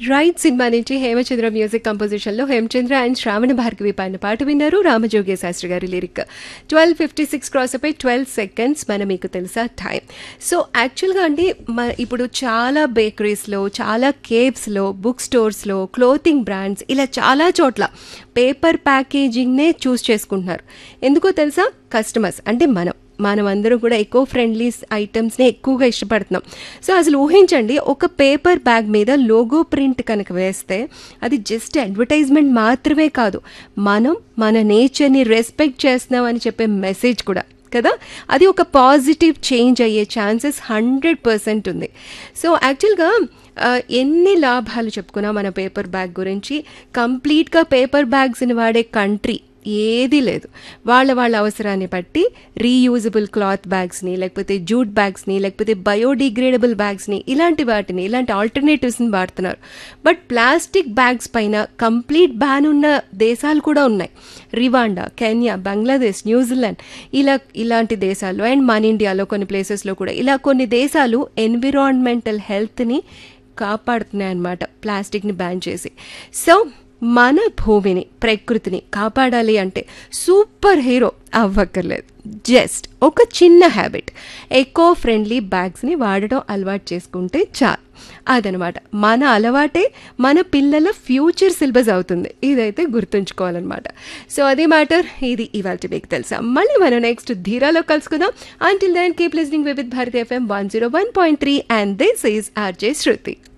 right సినిమా నుంచి Hemachandra music కంపోజిషన్లో హేమచంద్ర అండ్ శ్రావణ భార్గవి పాడిన పాట విన్నారు రామజోగే శాస్త్రి గారి lyric twelve fifty six cross అయిపోయి ట్వెల్వ్ సెకండ్స్ మన మీకు తెలుసా టైం సో యాక్చువల్గా అండి మ ఇప్పుడు చాలా బేకరీస్లో చాలా కేవ్స్లో బుక్ స్టోర్స్లో క్లోతింగ్ బ్రాండ్స్ ఇలా చాలా చోట్ల పేపర్ ప్యాకేజింగ్నే చూస్ చేసుకుంటున్నారు ఎందుకో తెలుసా కస్టమర్స్ అంటే మనం మనం అందరం కూడా ఎకో ఫ్రెండ్లీ ఐటమ్స్ని ఎక్కువగా ఇష్టపడుతున్నాం సో అసలు ఊహించండి ఒక పేపర్ బ్యాగ్ మీద లోగో ప్రింట్ కనుక వేస్తే అది జస్ట్ అడ్వర్టైజ్మెంట్ మాత్రమే కాదు మనం మన నేచర్ని రెస్పెక్ట్ చేస్తున్నాం అని చెప్పే మెసేజ్ కూడా కదా అది ఒక పాజిటివ్ చేంజ్ అయ్యే ఛాన్సెస్ హండ్రెడ్ పర్సెంట్ ఉంది సో యాక్చువల్గా ఎన్ని లాభాలు చెప్పుకున్నా మన పేపర్ బ్యాగ్ గురించి కంప్లీట్గా పేపర్ బ్యాగ్స్ని వాడే కంట్రీ ఏదీ లేదు వాళ్ళ వాళ్ళ అవసరాన్ని బట్టి రీయూజబుల్ క్లాత్ బ్యాగ్స్ని లేకపోతే జూట్ బ్యాగ్స్ని లేకపోతే బయోడిగ్రేడబుల్ బ్యాగ్స్ని ఇలాంటి వాటిని ఇలాంటి ఆల్టర్నేటివ్స్ని వాడుతున్నారు బట్ ప్లాస్టిక్ బ్యాగ్స్ పైన కంప్లీట్ బ్యాన్ ఉన్న దేశాలు కూడా ఉన్నాయి రివాండా కెన్యా బంగ్లాదేశ్ న్యూజిలాండ్ ఇలా ఇలాంటి దేశాల్లో అండ్ మన ఇండియాలో కొన్ని ప్లేసెస్లో కూడా ఇలా కొన్ని దేశాలు ఎన్విరాన్మెంటల్ హెల్త్ని కాపాడుతున్నాయి అన్నమాట ప్లాస్టిక్ని బ్యాన్ చేసి సో మన భూమిని ప్రకృతిని కాపాడాలి అంటే సూపర్ హీరో అవ్వక్కర్లేదు జస్ట్ ఒక చిన్న హ్యాబిట్ ఎకో ఫ్రెండ్లీ బ్యాగ్స్ని వాడటం అలవాటు చేసుకుంటే చాలు అదనమాట మన అలవాటే మన పిల్లల ఫ్యూచర్ సిలబస్ అవుతుంది ఇదైతే గుర్తుంచుకోవాలన్నమాట సో అదే మ్యాటర్ ఇది ఇవాళ మీకు తెలుసా మళ్ళీ మనం నెక్స్ట్ ధీరాలో కలుసుకుందాం until then keep listening with Bharati FM one zero one point three and this is RJ Shruti